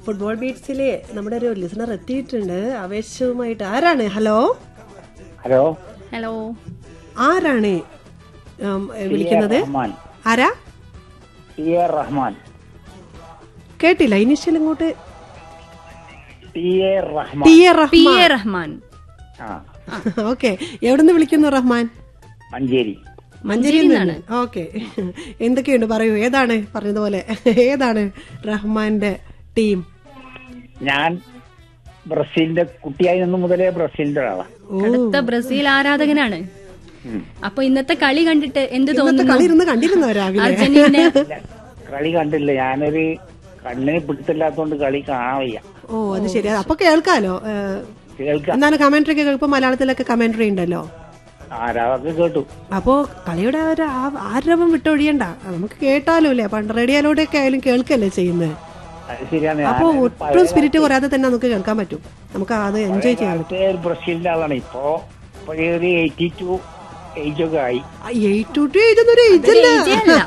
Football ബീറ്റ്സിലെ നമ്മുടെ ഒരു listener എത്തിയിട്ടുണ്ട് ആവേശവുമായിട്ട് ആരാണ് ഹലോ ഹലോ ഹലോ ആരാണ് ഉം, വിളിക്കുന്നത് റഹ്മാൻ ആരാ ടി എ റഹ്മാൻ കേട്ടില്ല ഇനിഷ്യൽ ഇങ്ങോട്ട് T A Rahman T A P Rahman A Rahman ആ ഓക്കെ എവിടുന്ന് വിളിക്കുന്നു റഹ്മാൻ മഞ്ചേരി മഞ്ചേരിയിൽ നിന്ന് ഓക്കെ എന്തൊക്കെയുണ്ട് പറയൂ ഏതാണ് പറഞ്ഞതുപോലെ ഏതാണ് റഹ്മാന്റെ ടീം ഞാൻ ബ്രസീലിന്റെ കുട്ടിയായി നിന്ന് മുതലേ ബ്രസീലിന്റെ ഒരാളാണ് അടുത്ത ബ്രസീൽ ആരാധകനാണ് ഉം. അപ്പൊ ഇന്നത്തെ കളി കണ്ടിട്ട് എന്ത് ഇന്നത്തെ തോന്നുന്നു കളി ഇരുന്ന് കണ്ടിരുന്നോ രാവിലെ അർജന്റീന ഇല്ല, കളി കണ്ടില്ല ഞാനൊരു കണ്ണിന് പിടുത്തില്ലാത്തോണ്ട് കളി കാണാൻ വയ്യ ഓ അത് ശരി അപ്പൊ കേൾക്കാലോ ഏഹ്, കേൾക്കാം എന്നാലും കമന്ററി ഒക്കെ കേൾപ്പോ മലയാളത്തിലൊക്കെ കമന്ററി ഉണ്ടല്ലോ ആരാധക കേട്ടു അപ്പോ കളിയുടെ ഒരു ആ- ആരവം വിട്ടൊഴിയണ്ട നമുക്ക് കേട്ടാലോ അല്ലേ പണ്ട് റേഡിയോയിലൂടെ ഒക്കെ ആയാലും കേൾക്കല്ലേ ചെയ്യുന്നത് അത് ശരിയാണ് ഞാൻ അപ്പോ ഒട്ടും സ്പിരിറ്റ് കുറയാതെ തന്നെ നമുക്ക് കേൾക്കാൻ പറ്റും നമുക്ക് അത് എൻജോയ് ചെയ്യാൻ പറ്റും നേരത്തെ ഒരു ബ്രസീലിന്റെ ആളാണ് ഇപ്പോ ഇപ്പൊ ഒരു എയ്റ്റി ടു ഏജ് ഒക്കെ ആയി എയ്റ്റ് ടു ടു എഴുതുന്നൊരു ഏജ് അല്ല age അല്ല.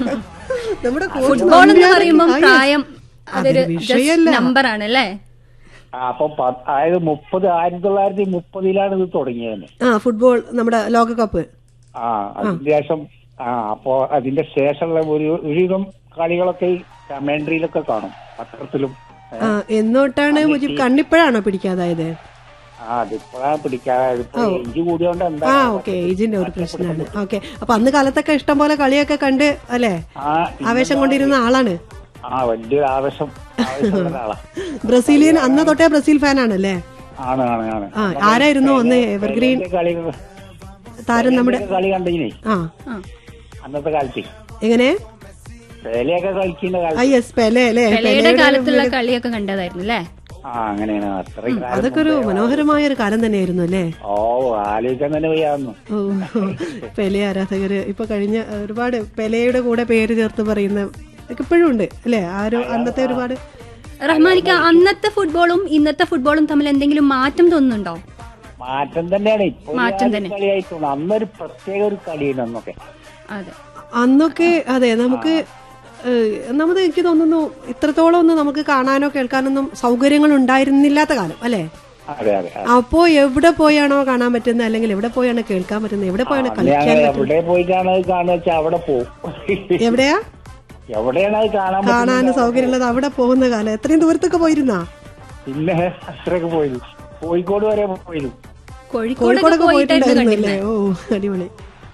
നമ്മുടെ coach ഫുട്ബോൾ എന്ന് നമ്പ്യാർ- പറയുമ്പോൾ ആ, പ്രായം അതൊരു അതൊരു വിഷയമല്ല. നമ്പർ ആണ് അല്ലേ ആ, അപ്പൊ പ- അതായത് മുപ്പത് ആയിരത്തി തൊള്ളായിരത്തി മുപ്പതിലാണ് ഇത് തുടങ്ങിയത് ആ ഫുട്ബോൾ നമ്മുടെ ലോകകപ്പ് ആ അതിന്റെ ശേഷം ആ അപ്പോ അതിന്റെ ശേഷമുള്ള ഒരു ഒരുവിധം കളികളൊക്കെ ഈ കമന്ററിയിലൊക്കെ കാണും പത്രത്തിലും ഏ, ആ എന്നോട്ടാണ് മുജിബ് കണ്ണിപ്പോഴാണോ പിടിക്കാതായത് ആ അതിപ്പോഴാണ് പിടിക്കാതെ ഇപ്പൊ ഏജ് കൂടിയോണ്ട് എന്താ ആ ഓക്കെ ഏജിന്റെ ഒരു പ്രശ്നമാണ് ഓക്കെ അപ്പൊ അന്ന് കാലത്തൊക്കെ ഇഷ്ടം പോലെ കളിയൊക്കെ കണ്ട് അല്ലേ ആ ആവേശം കൊണ്ടിരുന്ന ആളാണ് ആ വലിയൊരു ആവേശം ആവേശമുള്ള ഒരാളാ ബ്രസീലിയൻ അന്ന് തൊട്ടേ ബ്രസീൽ ഫാനാണല്ലേ ആണ് ആണ് ആണ് ആ ആരായിരുന്നു അന്ന് എവർഗ്രീൻ പെലേന്റെ കളി താരം നമ്മുടെ പെലേന്റെ കളി കണ്ടിങ്ങനെ ആ ആ. അന്നത്തെ കാലത്ത് എങ്ങനെ പേലയൊക്കെ കളിക്കുന്ന ഐ കാലത്ത് എസ് പെലെ അല്ലേ പെലയുടെ കാലത്തുള്ള കളിയൊക്കെ കണ്ടതായിരുന്നു അല്ലേ ആ അങ്ങനെയാണ് അത്രയും കാലം അതൊക്കെ ഒരു മനോഹരമായ ഒരു കാലം തന്നെയായിരുന്നു അല്ലേ ഓ ആലോചിക്കാൻ തന്നെ വയ്യാന്നു ഓ പെലെ ആരാധകര് ഇപ്പൊ കഴിഞ്ഞ ഒരുപാട് പെലയുടെ കൂടെ പേര് ചേർത്ത് പറയുന്ന ഒക്കെ ഇപ്പോഴും ഉണ്ട് അല്ലേ ആ ഒരു അന്നത്തെ ഒരുപാട് റഹ്മാനിക്ക അന്നത്തെ ഫുട്ബോളും ഇന്നത്തെ ഫുട്ബോളും തമ്മിൽ എന്തെങ്കിലും മാറ്റം തോന്നുന്നുണ്ടോ മാറ്റം തന്നെയാണ് ഇപ്പൊ മാറ്റം തന്നെ. കളിയായിട്ടുണ്ട് അന്നൊരു പ്രത്യേക ഒരു കളിയാണ് അന്നൊക്കെ അതെ അന്നൊക്കെ അതെ നമുക്ക് ഏഹ്, ഒന്നാമത് എനിക്ക് തോന്നുന്നു ഇത്രത്തോളം ഒന്നും നമുക്ക് കാണാനോ കേൾക്കാനൊന്നും സൗകര്യങ്ങൾ ഉണ്ടായിരുന്നില്ലാത്ത കാലം അല്ലേ അതെ അതെ അപ്പോ എവിടെ പോയാണോ കാണാൻ പറ്റുന്നത് അല്ലെങ്കിൽ എവിടെ പോയാണ് കേൾക്കാൻ പറ്റുന്നത് എവിടെ പോയാണ് അന്ന് കളിക്കാൻ ഞങ്ങൾ പറ്റുന്നത് എവിടെ പോയി കാണാൻ കാണുക വെച്ചാൽ അവിടെ പോകും എവിടെയാ എവിടെയാണ് അത് കാണാൻ കാണാൻ പറ്റുന്നത് സൗകര്യമുള്ളത് അവിടെ പോകുന്ന കാലം എത്രയും ദൂരത്തൊക്കെ പോയിരുന്നാ പിന്നെ അത്രയൊക്കെ പോയിരുന്നു കോഴിക്കോട് വരെ പോയിരുന്നു കോഴിക്കോടൊക്കെ കോഴിക്കോടൊക്കെ പോയിട്ടായിരുന്നു പോയിട്ടുണ്ടായിരുന്നല്ലേ കണ്ടിരുന്നത് ഓ അടിപൊളി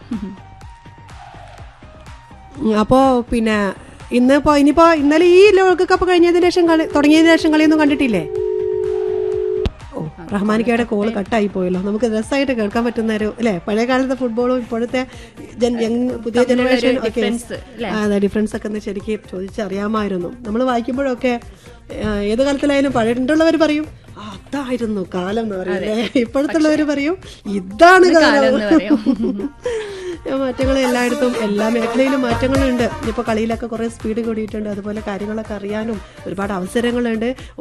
ഉം, അപ്പോ പിന്നെ ഇന്നിപ്പോ ഇനിയിപ്പോ ഇന്നലെ ഈ ലോകകപ്പ് കഴിഞ്ഞതിന് ശേഷം കളി തുടങ്ങിയതിന് ശേഷം കളിയൊന്നും കണ്ടിട്ടില്ലേ ഓ റഹ്മാനിക്കയുടെ കോള് കട്ടായി പോയല്ലോ നമുക്ക് രസമായിട്ട് കേൾക്കാൻ പറ്റുന്ന ഒരു അല്ലെ പഴയ കാലത്തെ ഫുട്ബോളും ഇപ്പോഴത്തെ ജൻ- യങ് പുതിയ ജനറേഷൻ ഒക്കെ difference, ല്ലേ? അതെ ഡിഫറൻസ് ഒക്കെ ഒന്ന് ശരിക്കും ചോദിച്ചറിയാമായിരുന്നു നമ്മൾ വായിക്കുമ്പോഴൊക്കെ ആ, ഏത് കാലത്തിലായാലും പഴയണ്ടുള്ളവർ പറയും "ആ, അതായിരുന്നു കാലം എന്ന് പറയും അല്ലേ ഇപ്പോഴത്തുള്ളവർ പറയും ഇതാണ് കാലം കാലം എന്ന് പറയും. മാറ്റങ്ങൾ എല്ലായിടത്തും എല്ലാ മേഖലയിലും മാറ്റങ്ങളുണ്ട് ഇപ്പൊ കളിയിലൊക്കെ കുറെ സ്പീഡ് കൂടിയിട്ടുണ്ട് അതുപോലെ കാര്യങ്ങളൊക്കെ അറിയാനും ഒരുപാട് അവസരങ്ങളുണ്ട്